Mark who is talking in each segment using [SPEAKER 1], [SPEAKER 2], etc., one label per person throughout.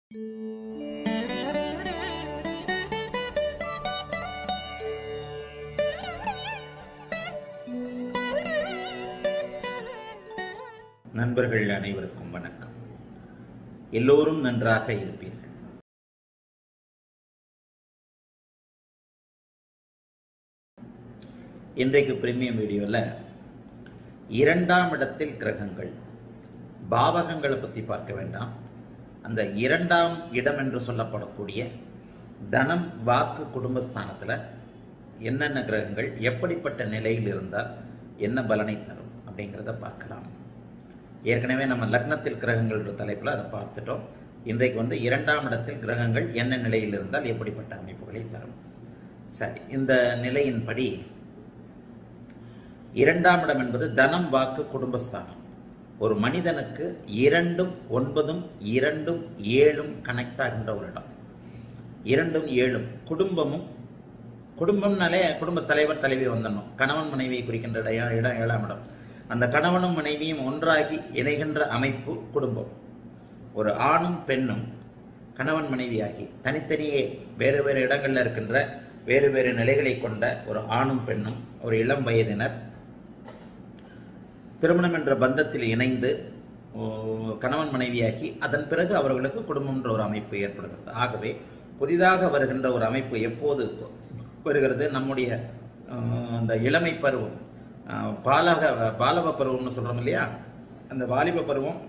[SPEAKER 1] நண்பர்கள் அனைவருக்கும் வணக்கம் எல்லோரும் நன்றாக இருப்பீர்கள் இன்றைக்கு பிரீமியம் வீடியோவில் இரண்டாம் இடத்தில் கிரகங்கள் பாவகங்களை பற்றி பார்க்க வேண்டாம் அந்த இரண்டாம் இடம் என்று சொல்லப்படக்கூடிய தனம் வாக்கு குடும்பஸ்தானத்தில் என்னென்ன கிரகங்கள் எப்படிப்பட்ட நிலையில் இருந்தால் என்ன பலனை தரும் அப்படிங்கிறத பார்க்கலாம் ஏற்கனவே நம்ம லக்னத்தில் கிரகங்கள்ன்ற தலைப்பில் அதை பார்த்துட்டோம் இன்றைக்கு வந்து இரண்டாம் இடத்தில் கிரகங்கள் என்ன நிலையில் இருந்தால் எப்படிப்பட்ட அமைப்புகளை தரும் சரி இந்த நிலையின்படி இரண்டாம் இடம் என்பது தனம் வாக்கு குடும்பஸ்தானம் ஒரு மனிதனுக்கு இரண்டும் ஒன்பதும் இரண்டும் ஏழும் கனெக்ட் ஆகின்ற ஒரு இடம் இரண்டும் ஏழும் குடும்பமும் குடும்பம்னாலே குடும்ப தலைவர் தலைவி வந்துடணும் கணவன் மனைவியை குறிக்கின்ற இடம் இடம் ஏழாம் இடம் அந்த கணவனும் மனைவியும் ஒன்றாகி இணைகின்ற அமைப்பு குடும்பம் ஒரு ஆணும் பெண்ணும் கணவன் மனைவியாகி தனித்தனியே வேறு வேறு இடங்களில் இருக்கின்ற வேறு வேறு நிலைகளை கொண்ட ஒரு ஆணும் பெண்ணும் ஒரு இளம் வயதினர் திருமணம் என்ற பந்தத்தில் இணைந்து ஓ, கணவன் மனைவியாகி அதன் பிறகு அவர்களுக்கு குடும்பம்ன்ற ஒரு அமைப்பு ஏற்படுகிறது ஆகவே புதிதாக வருகின்ற ஒரு அமைப்பு எப்போது வருகிறது நம்முடைய அஹ், அந்த இளமை பருவம் அஹ், பாலக பாலவ பருவம்னு சொல்றோம் இல்லையா அந்த வாலிப பருவம்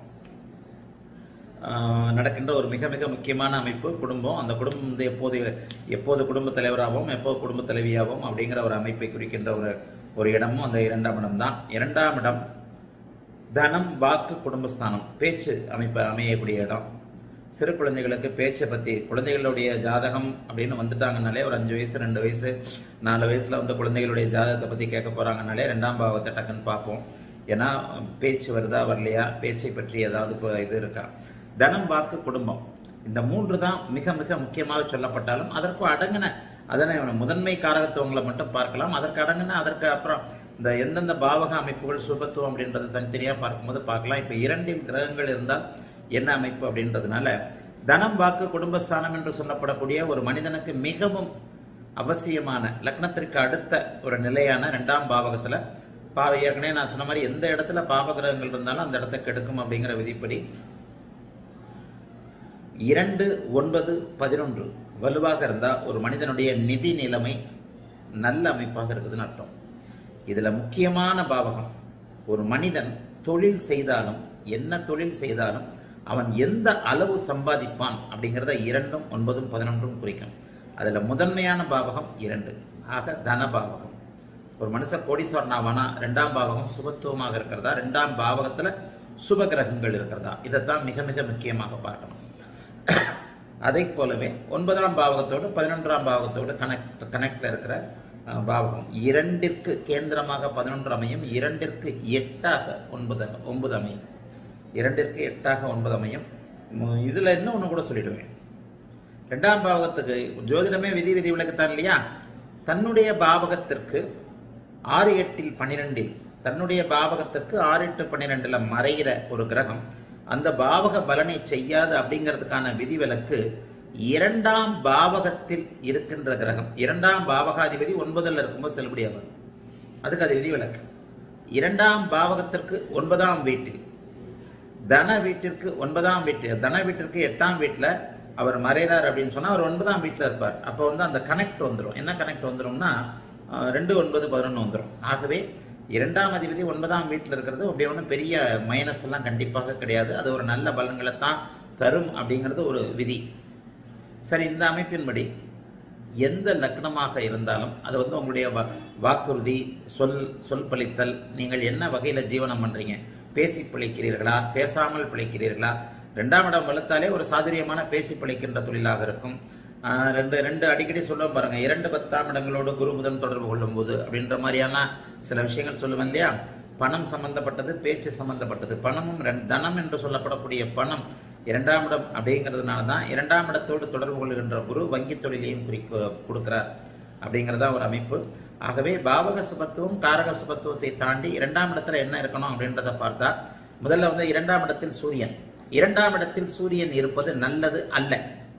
[SPEAKER 1] ஆஹ் நடக்கின்ற ஒரு மிக மிக முக்கியமான அமைப்பு குடும்பம் அந்த குடும்பம் வந்து எப்போது எப்போது குடும்ப தலைவராகவும் எப்போது குடும்ப தலைவியாகவும் அப்படிங்கிற ஒரு அமைப்பை குறிக்கின்ற ஒரு ஒரு இடமும் அந்த இரண்டாம் இடம் தான் இரண்டாம் இடம் தனம் வாக்கு குடும்பஸ்தானம் பேச்சு அமைப்பு அமையக்கூடிய இடம் சிறு குழந்தைகளுக்கு பேச்சை பற்றி குழந்தைகளுடைய ஜாதகம் அப்படின்னு வந்துட்டாங்கனாலே ஒரு அஞ்சு வயசு ரெண்டு வயசு நாலு வயசுல வந்து குழந்தைகளுடைய ஜாதகத்தை பற்றி கேட்க போறாங்கனாலே ரெண்டாம் பாவத்தை டக்குன்னு பார்ப்போம் ஏன்னா பேச்சு வருதா வரலையா பேச்சை பற்றி ஏதாவது இப்போ இது இருக்கா தனம் வாக்கு குடும்பம் இந்த மூன்று தான் மிக மிக முக்கியமாக சொல்லப்பட்டாலும் அதற்கு அடங்கின அதனை முதன்மை காரகத்துவங்களை மட்டும் பார்க்கலாம் அதற்கு அடங்கின அதற்கு அப்புறம் இந்த எந்தெந்த பாவக அமைப்புகள் சுபத்துவம் அப்படின்றது தனித்தனியாக பார்க்கும்போது பார்க்கலாம் இப்போ இரண்டில் கிரகங்கள் இருந்தால் என்ன அமைப்பு அப்படின்றதுனால தனம் வாக்கு குடும்பஸ்தானம் என்று சொல்லப்படக்கூடிய ஒரு மனிதனுக்கு மிகவும் அவசியமான லக்னத்திற்கு அடுத்த ஒரு நிலையான ரெண்டாம் பாவகத்துல பாவ ஏற்கனவே நான் சொன்ன மாதிரி எந்த இடத்துல பாவ கிரகங்கள் இருந்தாலும் அந்த இடத்த கெடுக்கும் அப்படிங்கிற விதிப்படி இரண்டு ஒன்பது பதினொன்று வலுவாக இருந்தால் ஒரு மனிதனுடைய நிதி நிலைமை நல்ல அமைப்பாக இருக்குதுன்னு அர்த்தம் இதுல முக்கியமான பாவகம் ஒரு மனிதன் தொழில் செய்தாலும் என்ன தொழில் செய்தாலும் அவன் எந்த அளவு சம்பாதிப்பான் அப்படிங்கிறத இரண்டும் ஒன்பதும் பதினொன்றும் குறிக்கும் அதுல முதன்மையான பாவகம் இரண்டு ஆக தன பாவகம் ஒரு மனுஷன் கோடீஸ்வரன் ஆவானா ரெண்டாம் பாவகம் சுபத்துவமாக இருக்கிறதா ரெண்டாம் பாவகத்துல சுப கிரகங்கள் இருக்கிறதா இதைத்தான் மிக மிக முக்கியமாக பார்க்கணும் அதை போலவே ஒன்பதாம் பாவகத்தோடு பதினொன்றாம் பாவகத்தோடு கனெக்ட் கனெக்ட்ல இருக்கிற அஹ், பாவகம் இரண்டிற்கு கேந்திரமாக பதினொன்று அமையும் இரண்டிற்கு எட்டாக ஒன்பது ஒன்பது அமையும் இரண்டிற்கு எட்டாக ஒன்பது அமையும் உம், இதுல இன்னும் ஒன்று கூட சொல்லிடுவேன் ரெண்டாம் பாவகத்துக்கு ஜோதிடமே விதி விதி விளக்குத்தான் இல்லையா தன்னுடைய பாவகத்திற்கு ஆறு எட்டில் பன்னிரெண்டில் தன்னுடைய பாவகத்திற்கு ஆறு எட்டு பன்னிரெண்டுல மறைகிற ஒரு கிரகம் அந்த பாவக பலனை செய்யாது அப்படிங்கிறதுக்கான விதிவிலக்கு இரண்டாம் பாவகத்தில் இருக்கின்ற கிரகம் இரண்டாம் பாவகாதிபதி ஒன்பதுல இருக்கும்போது செல்லுபடியாகும் அதுக்கு அது விதிவிலக்கு இரண்டாம் பாவகத்திற்கு ஒன்பதாம் வீட்டில் தன வீட்டிற்கு ஒன்பதாம் வீட்டு தன வீட்டிற்கு எட்டாம் வீட்டில் அவர் மறைகிறார் அப்படின்னு சொன்னா அவர் ஒன்பதாம் வீட்டில் இருப்பார் அப்போ வந்து அந்த கனெக்ட் வந்துடும் என்ன கனெக்ட் வந்துடும்னா அஹ், ரெண்டு ஒன்பது பதினொன்று வந்துடும் ஆகவே இரண்டாம் அதிபதி ஒன்பதாம் வீட்டில் இருக்கிறது அப்படி ஒன்றும் பெரிய மைனஸ் எல்லாம் கண்டிப்பாக கிடையாது அது ஒரு நல்ல பலன்களை தான் தரும் அப்படிங்கிறது ஒரு விதி சரி இந்த அமைப்பின்படி எந்த லக்னமாக இருந்தாலும் அது வந்து உங்களுடைய வா- வாக்குறுதி சொல் சொல் பழித்தல் நீங்கள் என்ன வகையில் ஜீவனம் பண்றீங்க பேசி பிழைக்கிறீர்களா பேசாமல் பிழைக்கிறீர்களா ரெண்டாம் இடம் வலுத்தாலே ஒரு சாதுரியமான பேசி பிழைக்கின்ற தொழிலாக இருக்கும் ஆஹ் ரெண்டு ரெண்டு அடிக்கடி சொல்லுவோம் பாருங்க இரண்டு பத்தாம் இடங்களோடு குரு புதன் தொடர்பு கொள்ளும் போது அப்படின்ற மாதிரியான சில விஷயங்கள் சொல்லுவேன் இல்லையா பணம் சம்பந்தப்பட்டது பேச்சு சம்பந்தப்பட்டது பணமும் ரெண்- தனம் என்று சொல்லப்படக்கூடிய பணம் இரண்டாம் இடம் அப்படிங்கிறதுனால தான் இரண்டாம் இடத்தோடு தொடர்பு கொள்கின்ற குரு வங்கி தொழிலையும் குறிக்க கொடுக்கிறார் அப்படிங்கிறதா ஒரு அமைப்பு ஆகவே பாவக சுபத்துவம் காரக சுபத்துவத்தை தாண்டி இரண்டாம் இடத்துல என்ன இருக்கணும் அப்படின்றத பார்த்தா முதல்ல வந்து இரண்டாம் இடத்தில் சூரியன் இரண்டாம் இடத்தில் சூரியன் இருப்பது நல்லது அல்ல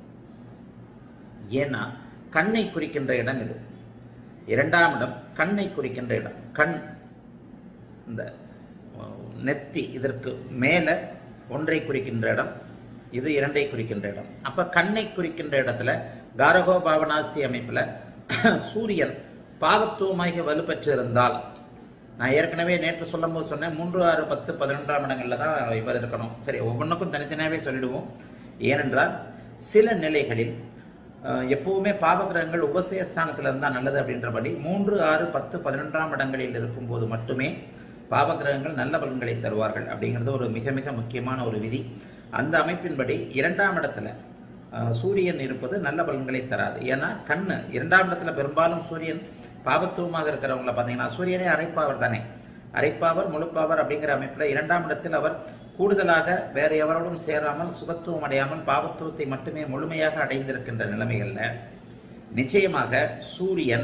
[SPEAKER 1] ஏன்னா கண்ணை குறிக்கின்ற இடம் இது இரண்டாம் இடம் கண்ணை குறிக்கின்ற இடம் கண் இந்த அஹ், நெத்தி இதற்கு மேலே ஒன்றை குறிக்கின்ற இடம் இது இரண்டை குறிக்கின்ற இடம் அப்ப கண்ணை குறிக்கின்ற இடத்துல காரகோ பாவனாசி அமைப்புல சூரியன் பாவத்துவமாக வலுப்பெற்றிருந்தால் நான் ஏற்கனவே நேற்று சொல்லும்போது சொன்னேன் மூன்று ஆறு பத்து பதினொன்றாம் இடங்கள்ல தான் இவர் இருக்கணும் சரி ஒவ்வொன்றுக்கும் தனித்தனியாகவே சொல்லிடுவோம் ஏனென்றால் சில நிலைகளில் அஹ், எப்பவுமே பாவகிரகங்கள் உபசயஸ்தானத்தில் இருந்தால் நல்லது அப்படின்றபடி மூன்று ஆறு பத்து பதினொன்றாம் இடங்களில் இருக்கும்போது மட்டுமே பாவகிரகங்கள் நல்ல பலன்களை தருவார்கள் அப்படிங்கிறது ஒரு மிக மிக முக்கியமான ஒரு விதி அந்த அமைப்பின்படி இரண்டாம் இடத்துல அஹ், சூரியன் இருப்பது நல்ல பலன்களை தராது ஏன்னா கண்ணு இரண்டாம் இடத்துல பெரும்பாலும் சூரியன் பாவத்துவமாக இருக்கிறவங்கள பார்த்தீங்கன்னா சூரியனே அரைப்பாவர் தானே அரைப்பாவர் முழுப்பாவர் அப்படிங்கிற அமைப்பில் இரண்டாம் இடத்தில் அவர் கூடுதலாக வேற எவரோடும் சேராமல் சுபத்துவம் அடையாமல் பாவத்துவத்தை மட்டுமே முழுமையாக அடைந்திருக்கின்ற நிலைமைகள்ல நிச்சயமாக சூரியன்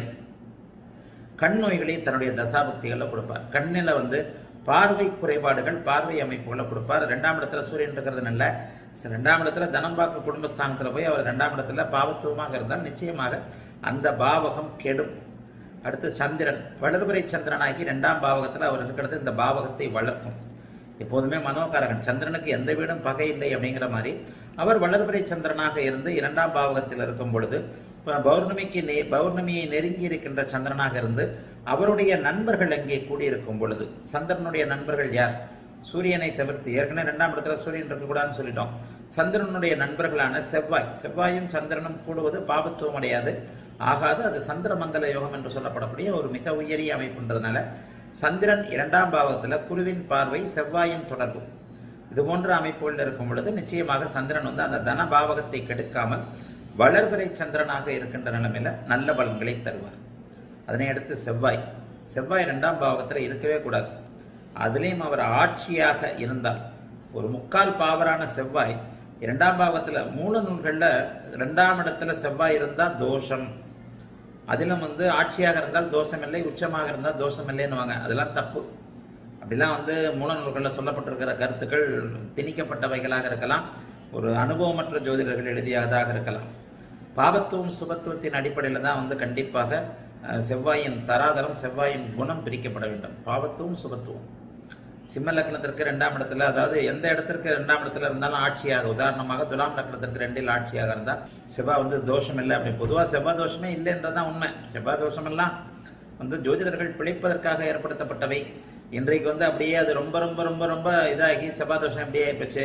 [SPEAKER 1] கண் நோய்களை தன்னுடைய தசாபக்திகளில் கொடுப்பார் கண்ணில் வந்து பார்வை குறைபாடுகள் பார்வை அமைப்புகளை கொடுப்பார் ரெண்டாம் இடத்துல சூரியன் இருக்கிறதுனால ரெண்டாம் இடத்துல தனம் பார்க்க குடும்பஸ்தானத்தில் போய் அவர் ரெண்டாம் இடத்துல பாவத்துவமாக இருந்தால் நிச்சயமாக அந்த பாவகம் கெடும் அடுத்து சந்திரன் வளர்பிறை சந்திரனாகி ரெண்டாம் பாவகத்தில் அவர் இருக்கிறது இந்த பாவகத்தை வளர்க்கும் எப்போதுமே மனோகாரகன் சந்திரனுக்கு எந்த வீடும் பகை இல்லை அப்படிங்கிற மாதிரி அவர் வளர்பிறை சந்திரனாக இருந்து இரண்டாம் பாவகத்தில் இருக்கும் பொழுது ப- பௌர்ணமிக்கு நெ பௌர்ணமியை நெருங்கி இருக்கின்ற சந்திரனாக இருந்து அவருடைய நண்பர்கள் அங்கே கூடியிருக்கும் பொழுது சந்திரனுடைய நண்பர்கள் யார் சூரியனை தவிர்த்து ஏற்கனவே இரண்டாம் இடத்துல சூரியன் இருக்கக்கூடாதுன்னு சொல்லிட்டோம் சந்திரனுடைய நண்பர்களான செவ்வாய் செவ்வாயும் சந்திரனும் கூடுவது பாபத்துவம் அடையாது ஆகாது அது சந்திரமங்கல யோகம் என்று சொல்லப்படக்கூடிய ஒரு மிக உயரிய அமைப்புன்றதுனால சந்திரன் இரண்டாம் பாவத்துல குருவின் பார்வை செவ்வாயின் தொடர்பு இது போன்ற அமைப்புகள் இருக்கும் பொழுது நிச்சயமாக சந்திரன் வந்து அந்த தன பாவகத்தை கெடுக்காமல் வளர்பிறை சந்திரனாக இருக்கின்ற நிலைமையில நல்ல பலன்களை தருவார் அதனை அடுத்து செவ்வாய் செவ்வாய் இரண்டாம் பாவகத்துல இருக்கவே கூடாது அதுலேயும் அவர் ஆட்சியாக இருந்தால் ஒரு முக்கால் பாவரான செவ்வாய் இரண்டாம் பாவத்துல மூல நூல்கள்ல இரண்டாம் இடத்துல செவ்வாய் இருந்தா தோஷம் அதிலும் வந்து ஆட்சியாக இருந்தால் தோஷம் இல்லை உச்சமாக இருந்தால் தோஷம் இல்லைன்னுவாங்க அதெல்லாம் தப்பு அப்படிலாம் வந்து மூல நூல்களில் சொல்லப்பட்டிருக்கிற கருத்துக்கள் திணிக்கப்பட்டவைகளாக இருக்கலாம் ஒரு அனுபவமற்ற ஜோதிடர்கள் எழுதியதாக இருக்கலாம் பாபத்துவம் சுபத்துவத்தின் அடிப்படையில் தான் வந்து கண்டிப்பாக அஹ், செவ்வாயின் தராதரம் செவ்வாயின் குணம் பிரிக்கப்பட வேண்டும் பாவத்துவம் சுபத்துவம் சிம்ம லக்னத்திற்கு ரெண்டாம் இடத்துல அதாவது எந்த இடத்திற்கு ரெண்டாம் இடத்துல இருந்தாலும் ஆட்சியாக உதாரணமாக துலாம் லக்னத்திற்கு ரெண்டில் ஆட்சியாக இருந்தால் செவ்வாய் வந்து தோஷம் இல்லை அப்படி பொதுவாக செவ்வாய் தோஷமே இல்லைன்றதுதான் உண்மை செவ்வாய் தோஷம் எல்லாம் வந்து ஜோதிடர்கள் பிழைப்பதற்காக ஏற்படுத்தப்பட்டவை இன்றைக்கு வந்து அப்படியே அது ரொம்ப ரொம்ப ரொம்ப ரொம்ப இதாகி செவ்வாய் தோஷம் எப்படியே ஆயிப்போச்சு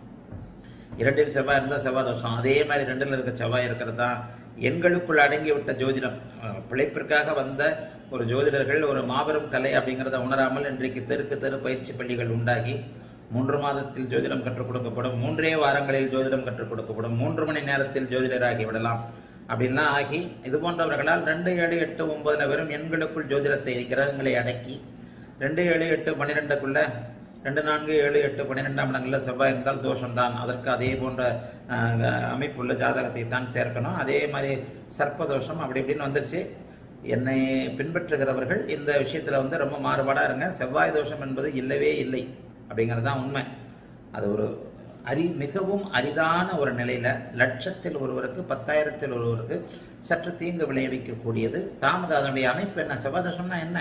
[SPEAKER 1] இரண்டில் செவ்வாய் இருந்தால் செவ்வாய் தோஷம் அதே மாதிரி ரெண்டில் இருக்க செவ்வாய் இருக்கிறது தான் எண்களுக்குள் அடங்கி விட்ட ஜோதிடம் அஹ், பிழைப்பிற்காக வந்த ஒரு ஜோதிடர்கள் ஒரு மாபெரும் கலை அப்படிங்கிறத உணராமல் இன்றைக்கு தெருக்கு தெரு பயிற்சி பள்ளிகள் உண்டாகி மூன்று மாதத்தில் ஜோதிடம் கற்றுக் கொடுக்கப்படும் மூன்றே வாரங்களில் ஜோதிடம் கற்றுக் கொடுக்கப்படும் மூன்று மணி நேரத்தில் ஜோதிடராகி விடலாம் அப்படின்லாம் ஆகி இது போன்றவர்களால் ரெண்டு ஏழு எட்டு ஒன்பதுல வெறும் எண்களுக்குள் ஜோதிடத்தை கிரகங்களை அடக்கி ரெண்டு ஏழு எட்டு பன்னிரெண்டுக்குள்ள ரெண்டு நான்கு ஏழு எட்டு பன்னிரெண்டாம் இடங்களில் செவ்வாய் இருந்தால் தோஷம்தான் அதற்கு அதே போன்ற அஹ், அமைப்புள்ள ஜாதகத்தை தான் சேர்க்கணும் அதே மாதிரி சர்ப்ப தோஷம் அப்படி இப்படின்னு வந்துருச்சு என்னை பின்பற்றுகிறவர்கள் இந்த விஷயத்தில் வந்து ரொம்ப மாறுபாடாக இருங்க செவ்வாய் தோஷம் என்பது இல்லவே இல்லை அப்படிங்கிறது தான் உண்மை அது ஒரு அரி மிகவும் அரிதான ஒரு நிலையில லட்சத்தில் ஒருவருக்கு பத்தாயிரத்தில் ஒருவருக்கு சற்று தீங்கு விளைவிக்கக்கூடியது தாமத அதனுடைய அமைப்பு என்ன செவ்வாய் தோஷம்னா என்ன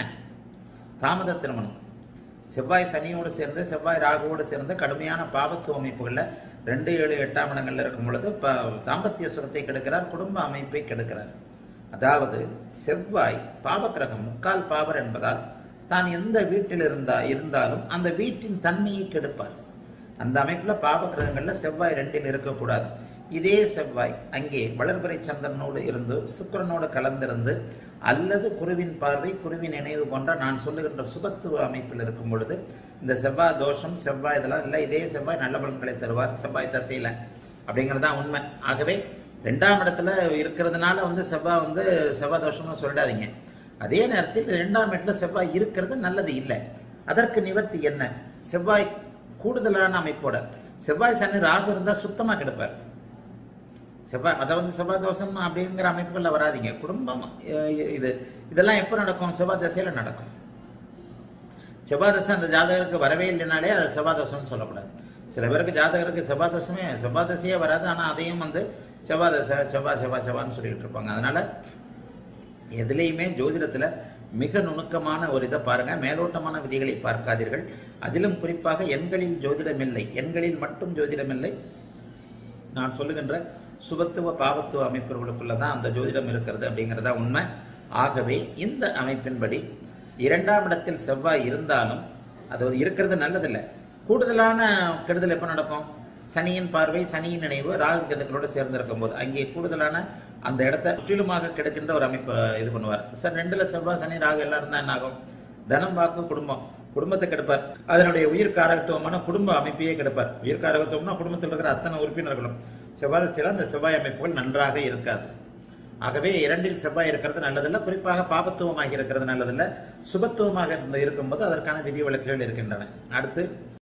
[SPEAKER 1] தாமத திருமணம் செவ்வாய் சனியோடு சேர்ந்து செவ்வாய் ராகுவோடு சேர்ந்து கடுமையான பாவத்துவ அமைப்புகளில் ரெண்டு ஏழு எட்டாம் இடங்கள்ல இருக்கும் பொழுது ப தாம்பத்திய சுகத்தை கெடுக்கிறார் குடும்ப அமைப்பை கெடுக்கிறார் அதாவது செவ்வாய் பாவக்கிரகம் முக்கால் பாவர் என்பதால் தான் எந்த வீட்டில் இருந்தா இருந்தாலும் அந்த வீட்டின் தன்மையை கெடுப்பார் அந்த அமைப்புல பாவக்கிரகங்கள்ல செவ்வாய் ரெண்டில் இருக்கக்கூடாது இதே செவ்வாய் அங்கே வளர்பிறை சந்திரனோடு இருந்து சுக்கிரனோடு கலந்திருந்து அல்லது குருவின் பார்வை குருவின் நினைவு போன்ற நான் சொல்லுகின்ற சுபத்துவ அமைப்பில் இருக்கும் பொழுது இந்த செவ்வாய் தோஷம் செவ்வாய் இதெல்லாம் இல்லை இதே செவ்வாய் நல்ல பலன்களை தருவார் செவ்வாய் தசையில அப்படிங்கிறது தான் உண்மை ஆகவே ரெண்டாம் இடத்துல இருக்கிறதுனால வந்து செவ்வாய் வந்து செவ்வாய் தோஷம்னு சொல்லிடாதீங்க அதே நேரத்தில் இரண்டாம் இடத்துல செவ்வாய் இருக்கிறது நல்லது இல்லை அதற்கு நிவர்த்தி என்ன செவ்வாய் கூடுதலான அமைப்போட செவ்வாய் சனி ராகு இருந்தா சுத்தமா கெடுப்பார் செவ்வாய் அதை வந்து செவ்வாய் தோஷம் அப்படிங்கிற அமைப்புகளில் வராதீங்க குடும்பம் அஹ், இது இதெல்லாம் எப்போ நடக்கும் செவ்வாய் தசையில நடக்கும் செவ்வாய் தசை அந்த ஜாதகருக்கு வரவே இல்லைனாலே அது செவ்வாய் தோஷம்னு சொல்லக்கூடாது சில பேருக்கு ஜாதகருக்கு செவ்வாய் தோஷமே செவ்வாய் தசையே வராது ஆனால் அதையும் வந்து செவ்வாய் தசை செவ்வாய் செவ்வாய் செவ்வான்னு சொல்லிட்டு இருப்பாங்க அதனால எதுலேயுமே ஜோதிடத்தில் மிக நுணுக்கமான ஒரு இதை பாருங்க மேலோட்டமான விதிகளை பார்க்காதீர்கள் அதிலும் குறிப்பாக எண்களில் ஜோதிடம் இல்லை எண்களில் மட்டும் ஜோதிடம் இல்லை நான் சொல்லுகின்ற சுபத்துவ பாவத்துவ அமைப்புகளுக்குள்ள தான் அந்த ஜோதிடம் இருக்கிறது அப்படிங்கிறதா உண்மை ஆகவே இந்த அமைப்பின்படி இரண்டாம் இடத்தில் செவ்வாய் இருந்தாலும் அது இருக்கிறது நல்லதில்லை கூடுதலான கெடுதல் எப்போ நடக்கும் சனியின் பார்வை சனியின் நினைவு ராகு கதுக்களோடு சேர்ந்திருக்கும் போது அங்கே கூடுதலான அந்த இடத்த முற்றிலுமாக கெடுக்கின்ற ஒரு அமைப்பை இது பண்ணுவார் சார் ரெண்டுல செவ்வாய் சனி ராகு எல்லாம் இருந்தா என்ன ஆகும் தனம் வாக்கு குடும்பம் குடும்பத்தை கெடுப்பார் அதனுடைய உயிர் காரகத்துவமான குடும்ப அமைப்பையே கெடுப்பார் உயிர் காரகத்துவம்னா குடும்பத்தில் இருக்கிற அத்தனை உறுப்பினர்களும் செவ்வாய் சில அந்த செவ்வாய் அமைப்புகள் நன்றாக இருக்காது ஆகவே இரண்டில் செவ்வாய் இருக்கிறது நல்லதில்லை குறிப்பாக பாபத்துவமாக இருக்கிறது நல்லதில்லை சுபத்துவமாக இருந்து இருக்கும்போது அதற்கான விதி விலக்குகள் இருக்கின்றன அடுத்து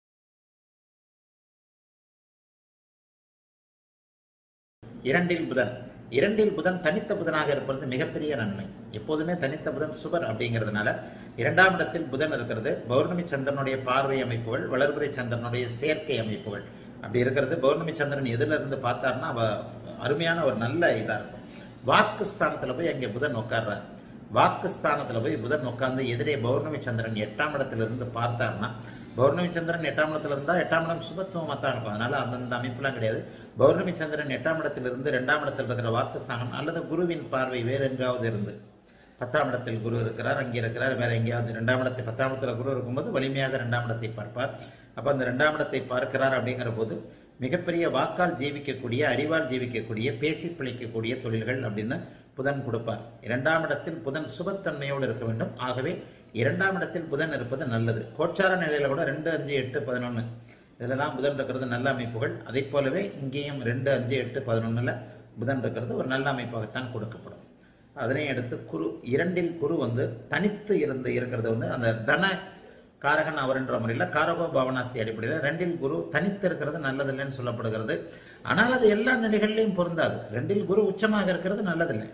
[SPEAKER 1] இரண்டில் புதன் இரண்டில் புதன் தனித்த புதனாக இருப்பது மிகப்பெரிய நன்மை எப்போதுமே தனித்த புதன் சுபர் அப்படிங்கிறதுனால இரண்டாம் இடத்தில் புதன் இருக்கிறது பௌர்ணமி சந்திரனுடைய பார்வை அமைப்புகள் வளர்புரை சந்திரனுடைய சேர்க்கை அமைப்புகள் அப்படி இருக்கிறது பௌர்ணமி சந்திரன் எதுல இருந்து பார்த்தாருன்னா அவ அருமையான ஒரு நல்ல இதா இருக்கும் வாக்கு ஸ்தானத்துல போய் அங்கே புதன் உட்கார்றார் வாக்கு ஸ்தானத்துல போய் புதன் உட்கார்ந்து எதிரே பௌர்ணமி சந்திரன் எட்டாம் இடத்துல இருந்து பார்த்தாருன்னா பௌர்ணமி சந்திரன் எட்டாம் இடத்துல இருந்தா எட்டாம் இடம் சுபத்துவமாக தான் இருக்கும் அதனால அந்தந்த அமைப்புலாம் கிடையாது பௌர்ணமி சந்திரன் எட்டாம் இடத்துல இருந்து ரெண்டாம் இடத்தில் இருக்கிற வாக்குஸ்தானம் அல்லது குருவின் பார்வை வேற எங்காவது இருந்து பத்தாம் இடத்தில் குரு இருக்கிறார் அங்கே இருக்கிறார் வேற எங்கேயாவது ரெண்டாம் இடத்தை பத்தாம் இடத்துல குரு இருக்கும்போது வலிமையாக ரெண்டாம் இடத்தை பார்ப்பார் அப்போ அந்த ரெண்டாம் இடத்தை பார்க்கிறார் அப்படிங்கிற போது மிகப்பெரிய வாக்கால் ஜீவிக்கக்கூடிய அறிவால் ஜீவிக்கக்கூடிய பேசி பிழைக்கக்கூடிய தொழில்கள் அப்படின்னு புதன் கொடுப்பார் இரண்டாம் இடத்தில் புதன் சுபத்தன்மையோடு இருக்க வேண்டும் ஆகவே இரண்டாம் இடத்தில் புதன் இருப்பது நல்லது கோச்சார நிலையில கூட ரெண்டு அஞ்சு எட்டு பதினொன்று இதெல்லாம் புதன் இருக்கிறது நல்ல அமைப்புகள் அதை போலவே இங்கேயும் ரெண்டு அஞ்சு எட்டு பதினொன்றில் புதன் இருக்கிறது ஒரு நல்ல அமைப்பாகத்தான் கொடுக்கப்படும் அதனை அடுத்து குரு இரண்டில் குரு வந்து தனித்து இருந்து இருக்கிறது வந்து அந்த தன காரகன் அவர்ன்ற முறையில் காரகோ பவனாஸ்தி அடிப்படையில் ரெண்டில் குரு தனித்து இருக்கிறது நல்லதில்லைன்னு சொல்லப்படுகிறது ஆனால் அது எல்லா நிலைகளிலையும் பொருந்தாது ரெண்டில் குரு உச்சமாக இருக்கிறது நல்லதில்லை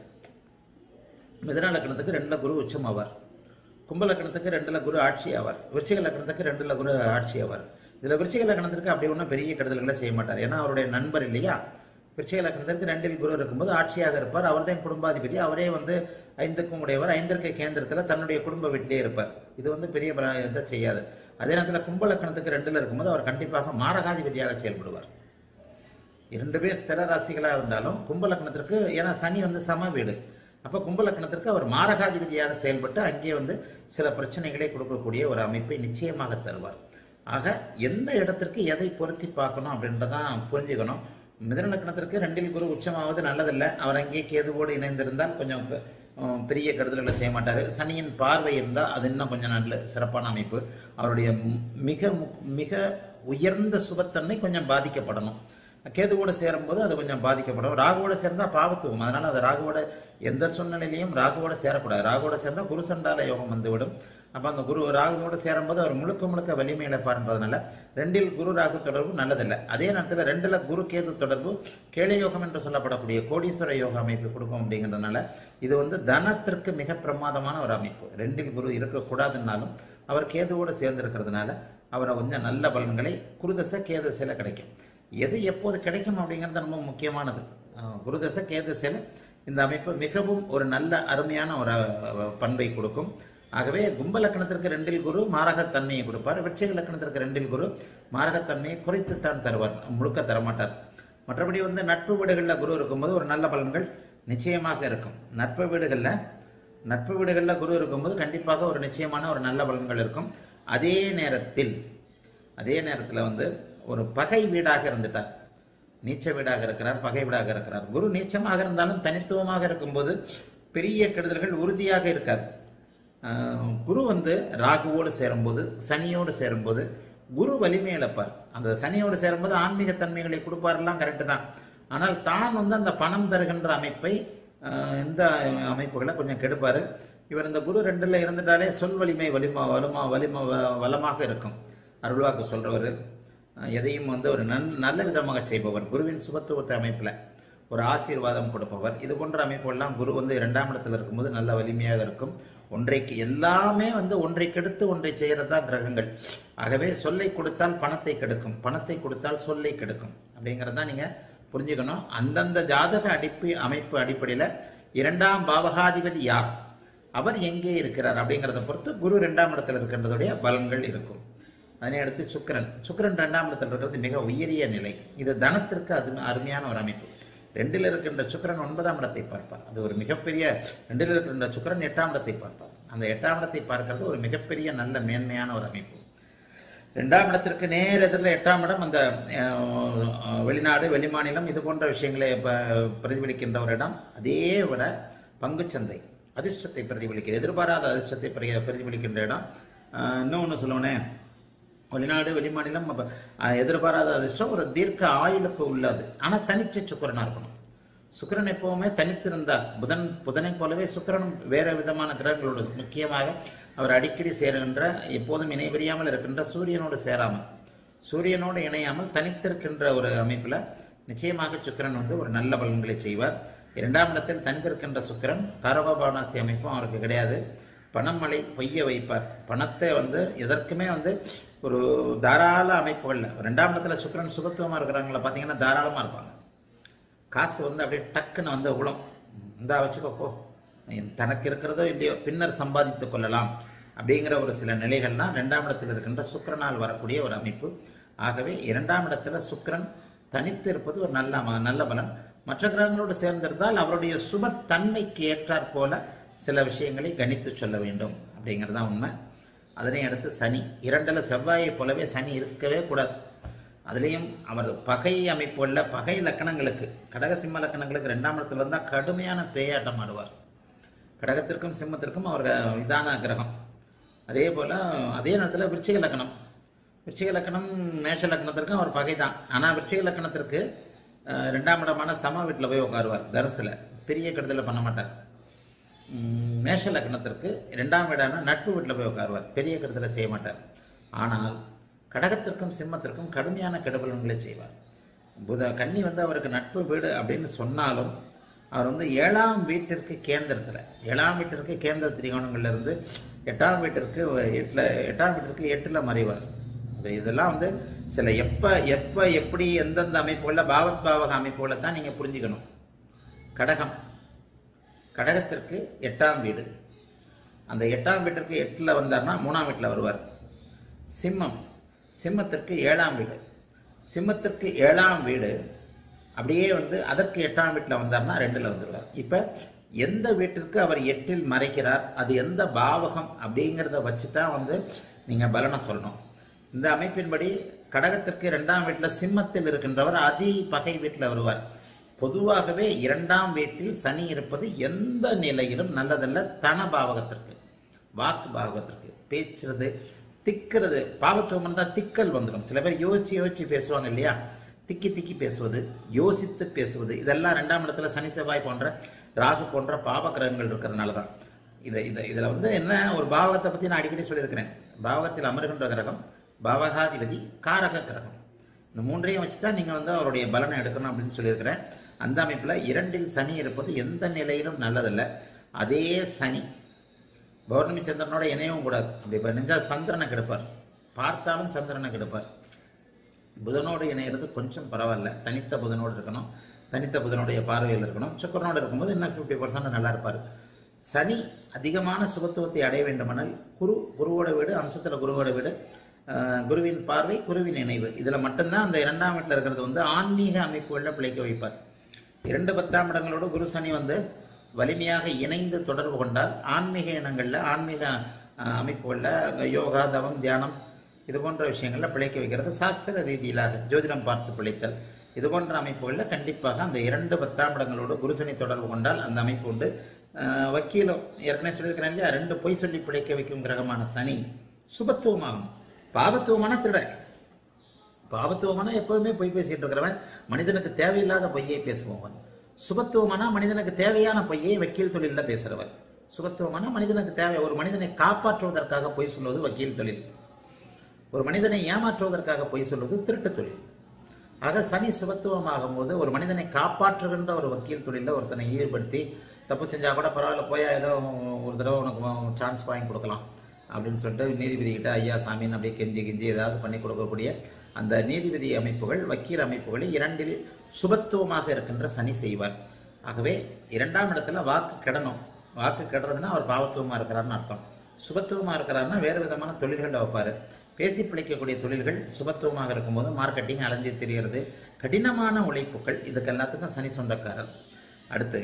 [SPEAKER 1] மிதன லக்னத்துக்கு ரெண்டுல குரு உச்சம் ஆவார் கும்ப லக்னத்துக்கு ரெண்டுல குரு ஆட்சி ஆவார் விருச்சிக லக்னத்துக்கு ரெண்டுல குரு ஆட்சி ஆவார் இதுல விருச்சிக லக்னத்திற்கு அப்படி ஒன்றும் பெரிய கெடுதல்களை செய்ய மாட்டார் ஏன்னா அவருடைய நண்பர் இல்லையா விருச்சிக லக்னத்திற்கு ரெண்டில் குரு இருக்கும்போது ஆட்சியாக இருப்பார் அவர் தான் குடும்பாதிபதி அவரே வந்து ஐந்துக்கும் உடையவர் ஐந்திற்கு கேந்திரத்தில் தன்னுடைய குடும்ப வீட்டிலே இருப்பார் இது வந்து பெரிய பல- இதை செய்யாது அதே நேரத்தில் கும்ப லக்னத்துக்கு ரெண்டுல இருக்கும்போது அவர் கண்டிப்பாக மாரகாதிபதியாக செயல்படுவார் இரண்டு பேர் ஸ்திர ராசிகளாக இருந்தாலும் கும்ப லக்னத்திற்கு ஏன்னா சனி வந்து சம வீடு அப்போ கும்ப லக்னத்திற்கு அவர் மாரகாதிபதியாக செயல்பட்டு அங்கே வந்து சில பிரச்சனைகளை கொடுக்கக்கூடிய ஒரு அமைப்பை நிச்சயமாக தருவார் ஆக எந்த இடத்திற்கு எதை பொருத்தி பார்க்கணும் அப்படின்றதான் புரிஞ்சுக்கணும் மிதன லக்னத்திற்கு ரெண்டில் குரு உச்சமாவது நல்லதில்லை அவர் அங்கே கேதுவோடு இணைந்திருந்தால் கொஞ்சம் அஹ், பெரிய கெடுதல்களை செய்ய மாட்டார் சனியின் பார்வை இருந்தால் அது இன்னும் கொஞ்சம் நல்ல சிறப்பான அமைப்பு அவருடைய ம்- மிக முக்- மிக உயர்ந்த சுபத்தன்மை கொஞ்சம் பாதிக்கப்படணும் கேதுவோட சேரும்போது அது கொஞ்சம் பாதிக்கப்படும் ராகுவோட சேர்ந்தா பாவத்துவம் அதனால அது ராகுவோட எந்த சூழ்நிலையிலையும் ராகுவோட சேரக்கூடாது ராகுவோட சேர்ந்தா குரு சண்டால யோகம் வந்துவிடும் அப்ப அந்த குரு ராகுவோட சேரும்போது அவர் முழுக்க முழுக்க வலிமை இழப்பார்ன்றதுனால ரெண்டில் குரு ராகு தொடர்பு நல்லதில்லை அதே நேரத்தில் ரெண்டுல குரு கேது தொடர்பு கேளை யோகம் என்று சொல்லப்படக்கூடிய கோடீஸ்வர யோக அமைப்பு கொடுக்கும் அப்படிங்கிறதுனால இது வந்து தனத்திற்கு மிக பிரமாதமான ஒரு அமைப்பு ரெண்டில் குரு இருக்கக்கூடாதுன்னாலும் அவர் கேதுவோடு சேர்ந்து இருக்கிறதுனால அவரை கொஞ்சம் நல்ல பலன்களை குருதசை கேதசையில் கிடைக்கும் எது எப்போது கிடைக்கும் அப்படிங்கிறது ரொம்ப முக்கியமானது அஹ் குருதசை கேதசையில் இந்த அமைப்பு மிகவும் ஒரு நல்ல அருமையான ஒரு அஹ், பண்பை கொடுக்கும் ஆகவே கும்ப லக்கணத்திற்கு ரெண்டில் குரு மாரகத்தன்மையை கொடுப்பார் விருச்சிக லக்கணத்திற்கு ரெண்டில் குரு மாரகத்தன்மையை குறைத்துத்தான் தருவார் முழுக்க தரமாட்டார் மற்றபடி வந்து நட்பு வீடுகளில் குரு இருக்கும்போது ஒரு நல்ல பலன்கள் நிச்சயமாக இருக்கும் நட்பு வீடுகளில் நட்பு வீடுகளில் குரு இருக்கும்போது கண்டிப்பாக ஒரு நிச்சயமான ஒரு நல்ல பலன்கள் இருக்கும் அதே நேரத்தில் அதே நேரத்தில் வந்து ஒரு பகை வீடாக இருந்துட்டார் நீச்ச வீடாக இருக்கிறார் பகை வீடாக இருக்கிறார் குரு நீச்சமாக இருந்தாலும் தனித்துவமாக இருக்கும்போது பெரிய கெடுதல்கள் உறுதியாக இருக்காது ஆஹ் குரு வந்து ராகுவோடு சேரும்போது சனியோடு சேரும்போது குரு வலிமை இழப்பார் அந்த சனியோடு சேரும்போது ஆன்மீக தன்மைகளை கொடுப்பாரெல்லாம் கரெக்டு தான் ஆனால் தான் வந்து அந்த பணம் தருகின்ற அமைப்பை ஆஹ் இந்த அமைப்புகளை கொஞ்சம் கெடுப்பார் இவர் இந்த குரு ரெண்டுல இருந்துட்டாலே சொல் வலிமை வலிமா வலுமா வலிமா வ- வளமாக இருக்கும் அருள்வாக்கு சொல்றவர் எதையும் வந்து ஒரு நல் நல்ல விதமாக செய்பவர் குருவின் சுபத்துவத்தை அமைப்பில் ஒரு ஆசீர்வாதம் கொடுப்பவர் இது போன்ற அமைப்புகள்லாம் குரு வந்து இரண்டாம் இடத்துல இருக்கும்போது நல்ல வலிமையாக இருக்கும் ஒன்றைக்கு எல்லாமே வந்து ஒன்றை கெடுத்து ஒன்றை செய்கிறது தான் கிரகங்கள் ஆகவே சொல்லை கொடுத்தால் பணத்தை கெடுக்கும் பணத்தை கொடுத்தால் சொல்லை கெடுக்கும் அப்படிங்கிறது தான் நீங்கள் புரிஞ்சுக்கணும் அந்தந்த ஜாதக அடிப்பு அமைப்பு அடிப்படையில் இரண்டாம் பாவகாதிபதி யார் அவர் எங்கே இருக்கிறார் அப்படிங்கிறத பொறுத்து குரு ரெண்டாம் இடத்துல இருக்கின்றதுடைய பலன்கள் இருக்கும் அதனை அடுத்து சுக்கிரன் சுக்கிரன் ரெண்டாம் இடத்துல இருக்கிறது மிக உயரிய நிலை இது தனத்திற்கு அது அருமையான ஒரு அமைப்பு ரெண்டில் இருக்கின்ற சுக்கிரன் ஒன்பதாம் இடத்தை பார்ப்பார் அது ஒரு மிகப்பெரிய ரெண்டில் இருக்கின்ற சுக்கிரன் எட்டாம் இடத்தை பார்ப்பார் அந்த எட்டாம் இடத்தை பார்க்கிறது ஒரு மிகப்பெரிய நல்ல மேன்மையான ஒரு அமைப்பு ரெண்டாம் இடத்திற்கு நேர் எதிரில் எட்டாம் இடம் அந்த அஹ், வெளிநாடு வெளிமாநிலம் இது போன்ற விஷயங்களை ப- பிரதிபலிக்கின்ற ஒரு இடம் அதே விட பங்குச்சந்தை அதிர்ஷ்டத்தை பிரதிபலிக்க எதிர்பாராத அதிர்ஷ்டத்தை பிரதி- பிரதிபலிக்கின்ற இடம் அஹ், இன்னொன்னு சொல்லுவனே வெளிநாடு வெளிமாநிலம் அப்ப, அஹ், எதிர்பாராத அதிர்ஷ்டம் ஒரு தீர்க்க ஆயுளுக்கு உள்ளது ஆனால் தனிச்ச சுக்கிரனா இருக்கணும் சுக்கிரன் எப்பவுமே தனித்திருந்தார் புதன் புதனை போலவே சுக்கிரனும் வேற விதமான கிரகங்களோடு முக்கியமாக அவர் அடிக்கடி சேருகின்ற எப்போதும் இணைபிரியாமல் இருக்கின்ற சூரியனோடு சேராமல் சூரியனோடு இணையாமல் தனித்திருக்கின்ற ஒரு அமைப்பில் நிச்சயமாக சுக்கிரன் வந்து ஒரு நல்ல பலன்களை செய்வார் இரண்டாம் இடத்தில் தனித்திருக்கின்ற சுக்கிரன் காரகோபானாஸ்தி அமைப்பும் அவருக்கு கிடையாது பணமழை பொய்ய வைப்பார் பணத்தை வந்து எதற்குமே வந்து ஒரு தாராள அமைப்புகளில் ரெண்டாம் இடத்துல சுக்கிரன் சுகத்துவமாக இருக்கிறவங்கள பார்த்தீங்கன்னா தாராளமாக இருப்பாங்க காசு வந்து அப்படியே டக்குன்னு வந்து உளம் இந்தா வச்சுக்கோ போ தனக்கு இருக்கிறதோ இல்லையோ பின்னர் சம்பாதித்துக் கொள்ளலாம் அப்படிங்கிற ஒரு சில நிலைகள்லாம் ரெண்டாம் இடத்தில் இருக்கின்ற சுக்கிரனால் வரக்கூடிய ஒரு அமைப்பு ஆகவே இரண்டாம் இடத்துல சுக்கிரன் தனித்து இருப்பது ஒரு நல்ல ம- நல்ல பலன் மற்ற கிரகங்களோடு சேர்ந்திருந்தால் அவருடைய சுபத்தன்மைக்கு ஏற்றாற் போல சில விஷயங்களை கணித்து சொல்ல வேண்டும் அப்படிங்கிறது தான் உண்மை அதனை அடுத்து சனி இரண்டுல செவ்வாயை போலவே சனி இருக்கவே கூடாது அதுலேயும் அவர் பகை அமைப்புள்ள பகை லக்கணங்களுக்கு கடக சிம்ம லக்கணங்களுக்கு ரெண்டாம் இடத்துல இருந்தால் கடுமையான பேயாட்டம் ஆடுவார் கடகத்திற்கும் சிம்மத்திற்கும் அவர் இதான கிரகம் அதே போல் அதே நேரத்தில் விருச்சிக லக்கணம் விருச்சிக லக்கணம் மேஷ லக்கணத்திற்கும் அவர் பகை தான் ஆனால் விருச்சிக லக்கணத்திற்கு அஹ், ரெண்டாம் இடமான சம வீட்டில் போய் உட்காருவார் தரிசில் பெரிய கெடுதலை பண்ண மாட்டார் உம், மேஷ லக்னத்திற்கு இரண்டாம் வீடான நட்பு வீட்டில் போய் உட்காருவார் பெரிய கருத்துல செய்ய மாட்டார் ஆனால் கடகத்திற்கும் சிம்மத்திற்கும் கடுமையான கெடுபலன்களை செய்வார் புத கன்னி வந்து அவருக்கு நட்பு வீடு அப்படின்னு சொன்னாலும் அவர் வந்து ஏழாம் வீட்டிற்கு கேந்திரத்தில் ஏழாம் வீட்டிற்கு கேந்திர திரிகோணங்கள்ல இருந்து எட்டாம் வீட்டிற்கு எட்டில் எட்டாம் வீட்டிற்கு எட்டில் மறைவார் இது- இதெல்லாம் வந்து சில எப்போ எப்போ எப்படி எந்தெந்த அமைப்புகளில் பாவத் பாவக அமைப்புகளை தான் நீங்கள் புரிஞ்சுக்கணும் கடகம் கடகத்திற்கு எட்டாம் வீடு அந்த எட்டாம் வீட்டிற்கு எட்டில் வந்தார்னா மூணாம் வீட்டில் வருவார் சிம்மம் சிம்மத்திற்கு ஏழாம் வீடு சிம்மத்திற்கு ஏழாம் வீடு அப்படியே வந்து அதற்கு எட்டாம் வீட்டில் வந்தார்னா ரெண்டில் வந்துடுவார் இப்போ எந்த வீட்டிற்கு அவர் எட்டில் மறைக்கிறார் அது எந்த பாவகம் அப்படிங்கிறத வச்சு தான் வந்து நீங்கள் பலனை சொல்லணும் இந்த அமைப்பின்படி கடகத்திற்கு இரண்டாம் வீட்டில் சிம்மத்தில் இருக்கின்றவர் அதி பகை வீட்டில் வருவார் பொதுவாகவே இரண்டாம் வீட்டில் சனி இருப்பது எந்த நிலையிலும் நல்லதல்ல தன பாவகத்திற்கு வாக்கு பாவகத்திற்கு பேசுறது திக்கிறது பாவத்துவம் தான் திக்கல் வந்துடும் சில பேர் யோசிச்சு யோசிச்சு பேசுவாங்க இல்லையா திக்கி திக்கி பேசுவது யோசித்து பேசுவது இதெல்லாம் ரெண்டாம் இடத்துல சனி செவ்வாய் போன்ற ராகு போன்ற பாவ கிரகங்கள் இருக்கிறதுனால தான் இதை இதை இதில் வந்து என்ன ஒரு பாவகத்தை பற்றி நான் அடிக்கடி சொல்லியிருக்கிறேன் பாவகத்தில் அமருகின்ற கிரகம் பாவகாதிபதி காரக கிரகம் இந்த மூன்றையும் வச்சு தான் நீங்கள் வந்து அவருடைய பலனை எடுக்கணும் அப்படின்னு சொல்லியிருக்கிறேன் அந்த அமைப்பில் இரண்டில் சனி இருப்பது எந்த நிலையிலும் நல்லதல்ல அதே சனி பௌர்ணமி சந்திரனோட இணையவும் கூடாது அப்படி இப்போ நெஞ்சா சந்திரனை கெடுப்பார் பார்த்தாலும் சந்திரனை கெடுப்பார் புதனோடு இணையிறது கொஞ்சம் பரவாயில்ல தனித்த புதனோடு இருக்கணும் தனித்த புதனுடைய பார்வையில் இருக்கணும் சுக்கரனோடு இருக்கும்போது இன்னும் ஃபிஃப்டி பர்சன்ட் நல்லா இருப்பார் சனி அதிகமான சுபத்துவத்தை அடைய வேண்டுமானால் குரு குருவோட வீடு அம்சத்தில் குருவோட வீடு அஹ், குருவின் பார்வை குருவின் இணைவு இதில் மட்டும்தான் அந்த இரண்டாம் வீட்டில் இருக்கிறது வந்து ஆன்மீக அமைப்புகளில் பிழைக்க வைப்பார் இரண்டு பத்தாம் இடங்களோடு குரு சனி வந்து வலிமையாக இணைந்து தொடர்பு கொண்டால் ஆன்மீக இனங்களில் ஆன்மீக அஹ், அமைப்புகளில் யோகா தவம் தியானம் இது போன்ற விஷயங்களில் பிழைக்க வைக்கிறது சாஸ்திர ரீதியிலாக ஜோதிடம் பார்த்து பிழைத்தல் இது போன்ற அமைப்புகளில் கண்டிப்பாக அந்த இரண்டு பத்தாம் இடங்களோடு குருசனி தொடர்பு கொண்டால் அந்த அமைப்பு உண்டு அஹ், வக்கீலம் ஏற்கனவே சொல்லியிருக்கிறேன் இல்லையா ரெண்டு பொய் சொல்லி பிழைக்க வைக்கும் கிரகமான சனி சுபத்துவமாகும் பாவத்துவமான திருடன் பாவத்துவமான எப்பவுமே பொய் பேசிட்டு இருக்கிறவன் மனிதனுக்கு தேவையில்லாத பொய்யை பேசுபவன் சுபத்துவமான மனிதனுக்கு தேவையான பொய்யை வக்கீல் தொழிலில் பேசுறவன் சுபத்துவமான மனிதனுக்கு தேவை ஒரு மனிதனை காப்பாற்றுவதற்காக பொய் சொல்வது வக்கீல் தொழில் ஒரு மனிதனை ஏமாற்றுவதற்காக பொய் சொல்வது திருட்டு தொழில் ஆக சனி சுபத்துவமாகும் போது ஒரு மனிதனை காப்பாற்றுகின்ற ஒரு வக்கீல் தொழிலில் ஒருத்தனை ஈடுபடுத்தி தப்பு செஞ்சால் கூட பரவாயில்ல போயா ஏதோ ஒரு தடவை உனக்கு சான்ஸ் வாங்கி கொடுக்கலாம் அப்படின்னு சொல்லிட்டு நீதிபதி கிட்ட ஐயா சாமின்னு அப்படியே கெஞ்சி கெஞ்சி ஏதாவது பண்ணி கொடுக்கக்கூடிய அந்த நீதிபதி அமைப்புகள் வக்கீல் அமைப்புகள் இரண்டில் சுபத்துவமாக இருக்கின்ற சனி செய்வார் ஆகவே இரண்டாம் இடத்துல வாக்கு கெடணும் வாக்கு கெடுறதுன்னா அவர் பாவத்துவமாக இருக்கிறாருன்னு அர்த்தம் சுபத்துவமாக இருக்கிறாருன்னா வேறு விதமான தொழில்களில் வைப்பார் பேசி பிழைக்கக்கூடிய தொழில்கள் சுபத்துவமாக இருக்கும்போது மார்க்கெட்டிங் அலைஞ்சு தெரியறது கடினமான உழைப்புகள் இதுக்கு எல்லாத்துக்கும் சனி சொந்தக்காரர் அடுத்து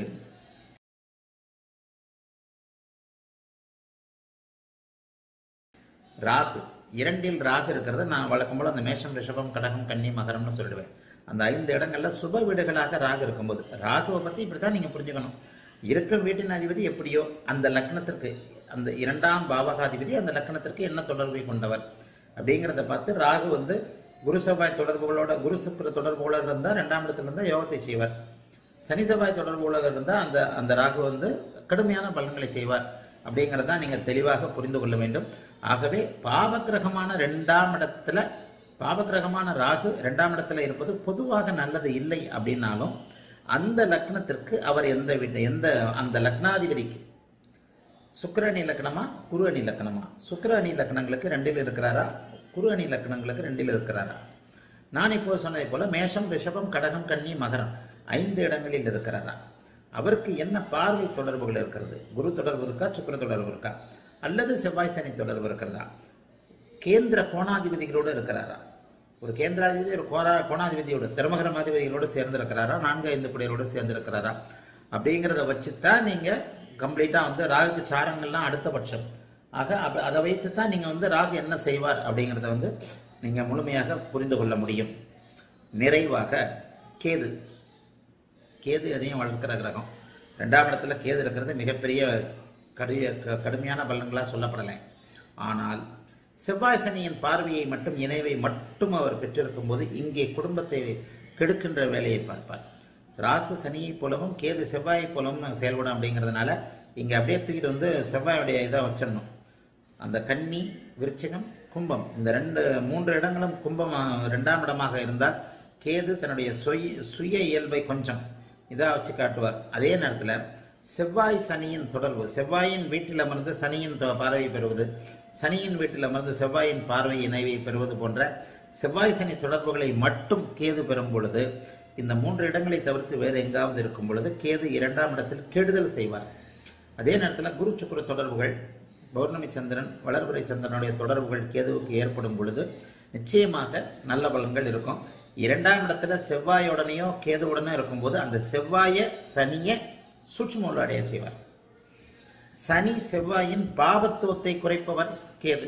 [SPEAKER 1] ராகு இரண்டில் ராகு இருக்கிறது நான் வழக்கம் போல அந்த மேஷம் ரிஷபம் கடகம் கன்னி மகரம்னு சொல்லிடுவேன் அந்த ஐந்து இடங்கள்ல சுப வீடுகளாக ராகு இருக்கும்போது ராகுவை பத்தி இப்படித்தான் நீங்க புரிஞ்சுக்கணும் இருக்கும் வீட்டின் அதிபதி எப்படியோ அந்த லக்னத்திற்கு அந்த இரண்டாம் பாவகாதிபதி அந்த லக்னத்திற்கு என்ன தொடர்பை கொண்டவர் அப்படிங்கிறத பார்த்து ராகு வந்து குரு செவ்வாய் தொடர்புகளோட குரு சுக்கிர தொடர்புகளோட இருந்தால் ரெண்டாம் இடத்துல இருந்தால் யோகத்தை செய்வார் சனி செவ்வாய் தொடர்புகளோட இருந்தால் அந்த அந்த ராகு வந்து கடுமையான பலன்களை செய்வார் அப்படிங்கிறத நீங்கள் தெளிவாக புரிந்து கொள்ள வேண்டும் ஆகவே பாவக்கிரகமான ரெண்டாம் இடத்துல பாவக்கிரகமான ராகு ரெண்டாம் இடத்துல இருப்பது பொதுவாக நல்லது இல்லை அப்படின்னாலும் அந்த லக்னத்திற்கு அவர் எந்த வீட்டு எந்த அந்த லக்னாதிபதிக்கு சுக்கிர அணி லக்னமா குரு அணி லக்னமா சுக்கிர அணி லக்னங்களுக்கு ரெண்டில் இருக்கிறாரா குரு அணி லக்னங்களுக்கு ரெண்டில் இருக்கிறாரா நான் இப்போ சொன்னதை போல மேஷம் ரிஷபம் கடகம் கன்னி மகரம் ஐந்து இடங்களில் இருக்கிறாரா அவருக்கு என்ன பார்வை தொடர்புகள் இருக்கிறது குரு தொடர்பு இருக்கா சுக்கிர தொடர்பு இருக்கா அல்லது செவ்வாய் சனி தொடர்பு இருக்கிறதா கேந்திர கோணாதிபதிகளோடு இருக்கிறாரா ஒரு கேந்திராதிபதி ஒரு கோரா கோணாதிபதியோடு திருமகரமாதிபதிகளோடு சேர்ந்திருக்கிறாரா நான்கு ஐந்து குடியரோடு சேர்ந்திருக்கிறாரா அப்படிங்கிறத வச்சுத்தான் நீங்க கம்ப்ளீட்டா வந்து ராகுக்கு சாரங்கள்லாம் அடுத்த பட்சம் ஆக அப்ப அதை வைத்து தான் நீங்க வந்து ராகு என்ன செய்வார் அப்படிங்கிறத வந்து நீங்க முழுமையாக புரிந்து கொள்ள முடியும் நிறைவாக கேது கேது எதையும் வளர்க்கிற கிரகம் ரெண்டாம் இடத்துல கேது இருக்கிறது மிகப்பெரிய கடிய க- கடுமையான பலன்களாக சொல்லப்படலை ஆனால் செவ்வாய் சனியின் பார்வையை மட்டும் இணைவை மட்டும் அவர் பெற்றிருக்கும் போது இங்கே குடும்பத்தை கெடுக்கின்ற வேலையை பார்ப்பார் ராகு சனியைப் போலவும் கேது செவ்வாயைப் போலவும் செயல்படும் அப்படிங்கிறதுனால இங்கே அப்படியே தூக்கிட்டு வந்து செவ்வாயுடைய இதை வச்சிடணும் அந்த கன்னி விருச்சிகம் கும்பம் இந்த ரெண்டு மூன்று இடங்களும் கும்பம் அஹ், ரெண்டாம் இடமாக இருந்தால் கேது தன்னுடைய சுய சுய இயல்பை கொஞ்சம் இதாக வச்சு காட்டுவார் அதே நேரத்தில் செவ்வாய் சனியின் தொடர்பு செவ்வாயின் வீட்டில் அமர்ந்து சனியின் தொ- பார்வை பெறுவது சனியின் வீட்டில் அமர்ந்து செவ்வாயின் பார்வை இணைவை பெறுவது போன்ற செவ்வாய் சனி தொடர்புகளை மட்டும் கேது பெறும் பொழுது இந்த மூன்று இடங்களை தவிர்த்து வேறு எங்காவது இருக்கும் பொழுது கேது இரண்டாம் இடத்தில் கெடுதல் செய்வார் அதே நேரத்தில் குரு சுக்கிர தொடர்புகள் பௌர்ணமி சந்திரன் வளர்பிறை சந்திரனுடைய தொடர்புகள் கேதுவுக்கு ஏற்படும் பொழுது நிச்சயமாக நல்ல பலன்கள் இருக்கும் இரண்டாம் இடத்துல செவ்வாயுடனேயோ கேதுவுடனோ இருக்கும்போது அந்த செவ்வாய சனியை சூட்சும அடைய செய்வார் சனி செவ்வாயின் பாவத்துவத்தை குறைப்பவர் கேது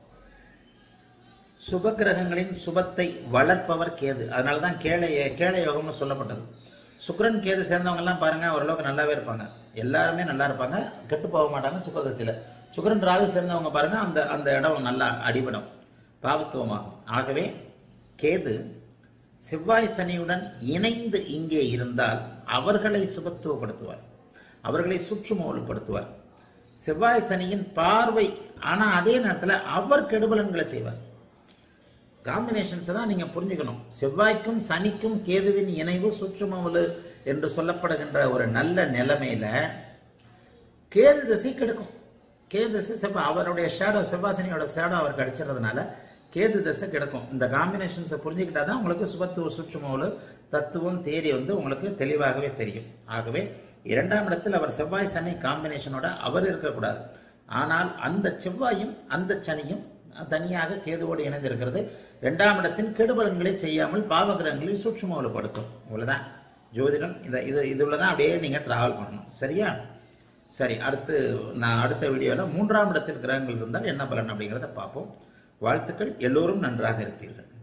[SPEAKER 1] சுப கிரகங்களின் சுபத்தை வளர்ப்பவர் கேது அதனால தான் கேளை கேளை யோகம்னு சொல்லப்பட்டது சுக்கிரன் கேது சேர்ந்தவங்க எல்லாம் பாருங்க ஓரளவுக்கு நல்லாவே இருப்பாங்க எல்லாருமே நல்லா இருப்பாங்க கெட்டு போக மாட்டாங்க சுக்கதசில சுக்கிரன் ராகு சேர்ந்தவங்க பாருங்க அந்த அந்த இடம் நல்லா அடிபடும் பாவத்துவமாகும் ஆகவே கேது செவ்வாய் சனியுடன் இணைந்து இங்கே இருந்தால் அவர்களை சுபத்துவப்படுத்துவார் அவர்களை சுற்றுமூலப்படுத்துவார் செவ்வாய் சனியின் பார்வை ஆனா அதே நேரத்துல அவர் கெடுபலன்களை செய்வார் காம்பினேஷன்ஸ் தான் நீங்க புரிஞ்சுக்கணும் செவ்வாய்க்கும் சனிக்கும் கேதுவின் இணைவு சுற்றுமவலு என்று சொல்லப்படுகின்ற ஒரு நல்ல நிலைமையில கேது திசை கெடுக்கும் கேது திசை செவ்வாய் அவருடைய ஷேடோ செவ்வாசனியோட ஷேடோ அவருக்கு அடிச்சிடுறதுனால கேது திசை கிடக்கும் இந்த காம்பினேஷன்ஸை புரிஞ்சுக்கிட்டா தான் உங்களுக்கு சுபத்துவ சுற்றுமோலு தத்துவம் தேரி வந்து உங்களுக்கு தெளிவாகவே தெரியும் ஆகவே இரண்டாம் இடத்தில் அவர் செவ்வாய் சனி காம்பினேஷனோட அவர் இருக்கக்கூடாது ஆனால் அந்த செவ்வாயும் அந்த சனியும் தனியாக கேதுவோடு இணைந்திருக்கிறது இரண்டாம் இடத்தின் கெடுபலன்களை செய்யாமல் பாவகிரகங்களை சூட்சுமப்படுத்தும் இவ்வளவுதான் ஜோதிடம் இதை இது இதுல தான் அப்படியே நீங்க டிராவல் பண்ணணும் சரியா சரி அடுத்து நான் அடுத்த வீடியோவில் மூன்றாம் இடத்தில் கிரகங்கள் இருந்தால் என்ன பலன் அப்படிங்கிறத பார்ப்போம் வாழ்த்துக்கள் எல்லோரும் நன்றாக இருப்பீர்கள்